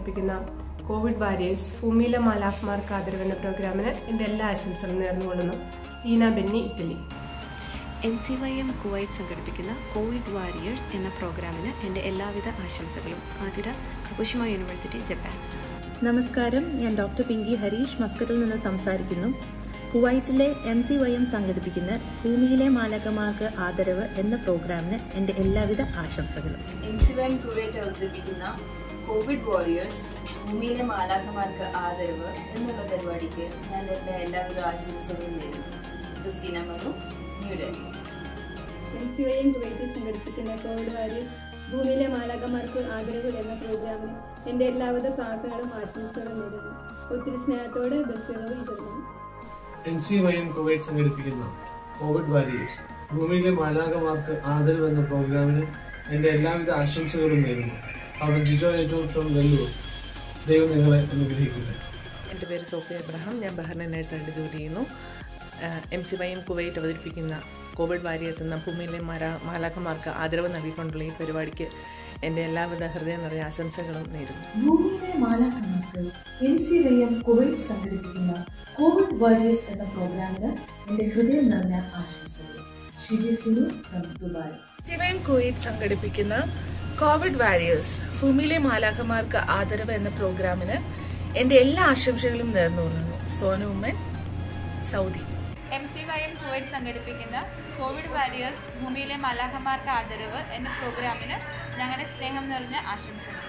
സംഘടിപ്പിക്കുന്ന Covid warriors ഭൂമിയിലെ മാലാഖമാർക്ക് ആദരവെന്ന പ്രോഗ്രാമിന് എൻ്റെ എല്ലാ ആശംസകളും നേർന്നുകൊള്ളുന്നു ഈന Benny Italy N C Y M Kuwait സംഘടിപ്പിക്കുന്ന കോവിഡ് വാരിയേഴ്സ് എന്ന പ്രോഗ്രാമിന് എൻ്റെ എല്ലാവിധ ആശംസകളും ആതിര കപുഷിമ യൂണിവേഴ്സിറ്റി ജപ്പാൻ നമസ്കാരം ഞാൻ ഡോക്ടർ പിങ്കി ഹരീഷ് മസ്കറ്റിൽ നിന്ന് സംസാരിക്കുന്നു കുവൈറ്റിലെ എം സി വൈ എം സംഘടിപ്പിക്കുന്ന ഭൂമിയിലെ മാലകമാർക്ക് ആദരവ് എന്ന പ്രോഗ്രാമിന് എൻ്റെ എല്ലാവിധ ആശംസകളും എൻസിവൈൻ കുവൈറ്റ് അവതരിപ്പിക്കുന്ന കോവിഡ് വാരിയേഴ്സ് ഭൂമിയിലെ മാലാഖമാർക്ക് ആദരവ് എന്നുള്ള പരിപാടിക്ക് ഞാൻ എൻ്റെ എല്ലാവിധ ആശംസകളും നേരുന്നു ക്രിസ്റ്റീന മനു ന്യൂഡൽഹി എൻസിഒയും കുവൈറ്റിൽ സംഘടിപ്പിക്കുന്ന കോവിഡ് വാരിയേഴ്സ് ഭൂമിയിലെ മാലാകമാർക്ക് ആദരവ് എന്ന പ്രോഗ്രാമിന് എൻ്റെ എല്ലാവിധ പ്രാർത്ഥനകളും ആശംസകളും നേരുന്നു ഒത്തിരി സ്നേഹത്തോടെ ബസ്സുകൾ ഇതുന്നു M C Y M Kuwait സംഘടിപ്പിക്കുന്ന കോവിഡ് വാരിയേഴ്സ് ഭൂമിയിലെ മാലാകമാർക്ക് ആദരവ് എന്ന പ്രോഗ്രാമിന് എൻ്റെ എല്ലാവിധ ആശംസകളും നേരുന്നു അവർ ജിജോ ഏറ്റവും ഫ്രം വെല്ലൂർ ദൈവം നിങ്ങളെ അനുഗ്രഹിക്കട്ടെ എൻ്റെ പേര് സോഫിയ എബ്രഹാം ഞാൻ ബഹ്റിൻ നേഴ്സായിട്ട് ജോലി ചെയ്യുന്നു M C Y M Kuwait അവതരിപ്പിക്കുന്ന കോവിഡ് വാരിയേഴ്സ് എന്ന ഭൂമിയിലെ മാരാ മാലാഖമാർക്ക് ആദരവ് നൽകിക്കൊണ്ടുള്ള ഈ പരിപാടിക്ക് എൻ്റെ എല്ലാവിധ ഹൃദയം നിറഞ്ഞ ആശംസകളും നേരുന്നു ഭൂമിയിലെ മാലാഖമാർക്ക് N C Y M Kuwait സംഘടിപ്പിക്കുന്ന കോവിഡ് വാരിയേഴ്സ് എന്ന പ്രോഗ്രാമിന് എൻ്റെ ഹൃദയം നിറഞ്ഞ ആശംസകൾ Shibi Sinu from Dubai CYM Kuwait സംഘടിപ്പിക്കുന്ന കോവിഡ് വാരിയേഴ്സ് ഭൂമിയിലെ മാലാഖമാർക്ക് ആദരവ് എന്ന പ്രോഗ്രാമിന് എന്റെ എല്ലാ ആശംസകളും നേർന്നുകൊള്ളുന്നു Sona Oommen Saudi M C Y M Kuwait സംഘടിപ്പിക്കുന്ന കോവിഡ് വാരിയേഴ്സ് ഭൂമിയിലെ മലാഹമാർക്ക് ആദരവ് എന്ന പ്രോഗ്രാമിന് ഞങ്ങളുടെ സ്നേഹം നിറഞ്ഞ ആശംസകൾ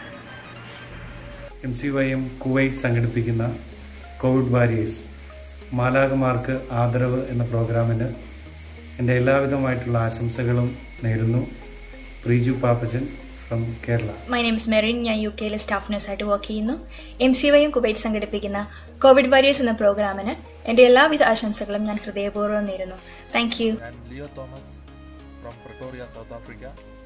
M C Y M Kuwait സംഘടിപ്പിക്കുന്ന കോവിഡ് വാരിയേഴ്സ് മാലാകമാർക്ക് ആദരവ് എന്ന പ്രോഗ്രാമിന് എൻ്റെ എല്ലാവിധമായിട്ടുള്ള ആശംസകളും നേരുന്നു Preeju Pappachan from Kerala my name is Merin ഞാൻ യു കെയിലെ സ്റ്റാഫ് നഴ്സായിട്ട് വർക്ക് ചെയ്യുന്നു എം സി വൈയും കുവൈറ്റ് സംഘടിപ്പിക്കുന്ന കോവിഡ് വാരിയേഴ്സ് എന്ന പ്രോഗ്രാമിന് എൻ്റെ എല്ലാവിധ ആശംസകളും ഞാൻ ഹൃദയപൂർവ്വം നേരുന്നു താങ്ക് യു ഞാൻ Leo Thomas from Pretoria South Africa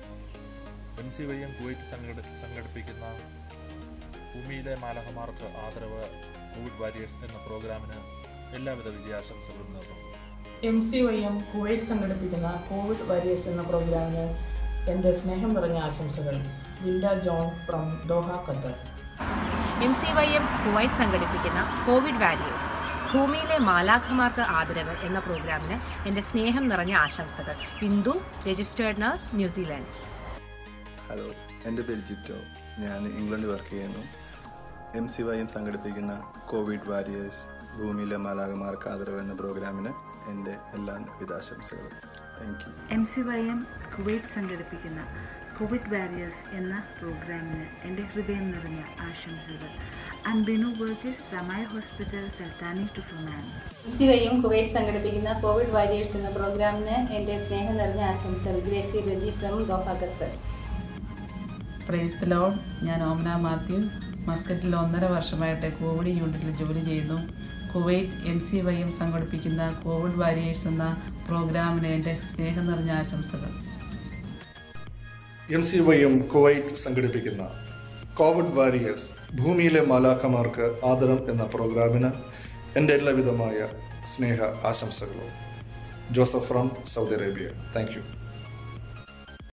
M C Y M Kuwait സംഘടി സംഘടിപ്പിക്കുന്ന ഭൂമിയിലെ മാലഹമാർക്ക് ആദരവ് കോവിഡ് വാരിയേഴ്സ് എന്ന പ്രോഗ്രാമിന് എല്ലാവിധ വിജയാശംസകളും നേർന്നു M C Y M Kuwait സംഘടിപ്പിക്കുന്ന കോവിഡ് വാരിയേഴ്സ് എന്ന പ്രോഗ്രാമിന് എൻ്റെ സ്നേഹം നിറഞ്ഞ ആശംസകൾ Linda John from Doha Qatar M C Y M Kuwait സംഘടിപ്പിക്കുന്ന കോവിഡ് വാരിയേഴ്സ് ഭൂമിയിലെ മാലാഖമാർക്ക് ആദരവ് എന്ന പ്രോഗ്രാമിന് എൻ്റെ സ്നേഹം നിറഞ്ഞ ആശംസകൾ Hindu registered nurse New Zealand hello എൻ്റെ പേര് ജിറ്റോ ഞാൻ ഇംഗ്ലണ്ടിൽ വർക്ക് ചെയ്യുന്നു എം സി വൈ എം സംഘടിപ്പിക്കുന്ന കോവിഡ് വാരിയേഴ്സ് ഭൂമിയിലെ മാലാകമാർക്ക് ആദരവ് എന്ന പ്രോഗ്രാമിന് എൻ്റെ എല്ലാ വിധാശംസകളും thank you M C Y M Kuwait സംഘടിപ്പിക്കുന്ന കോവിഡ് വാരിയേഴ്സ് എന്ന പ്രോഗ്രാമിന് എൻ്റെ ഹൃദയം നിറഞ്ഞ ആശംസകൾ ഐം ബിനു വർഗീസ് സമായ ഹോസ്പിറ്റൽ സൽത്താനി ടു ഫുമാൻ M C Y M Kuwait സംഘടിപ്പിക്കുന്ന കോവിഡ് വാരിയേഴ്സ് എന്ന പ്രോഗ്രാമിന് എൻ്റെ സ്നേഹം നിറഞ്ഞ ആശംസകൾ Gracie Reji from Doha Qatar praise the lord ഞാൻ ഓമന മാത്യു മസ്കറ്റിൽ ഒന്നര വർഷമായിട്ട് കോവിഡ് യൂണിറ്റിൽ ജോലി ചെയ്യുന്നു Kuwait M C Y M സംഘടിപ്പിക്കുന്ന കോവിഡ് വാരിയേഴ്സ് എന്ന പ്രോഗ്രാമിന് എൻ്റെ സ്നേഹം നിറഞ്ഞ ആശംസകൾ M C Y M Kuwait സംഘടിപ്പിക്കുന്ന കോവിഡ് വാരിയേഴ്സ് ഭൂമിയിലെ മാലാഖമാർക്ക് ആദരം എന്ന പ്രോഗ്രാമിന് എൻ്റെ എല്ലാവിധമായ സ്നേഹ ആശംസകളും Joseph from Saudi Arabia thank U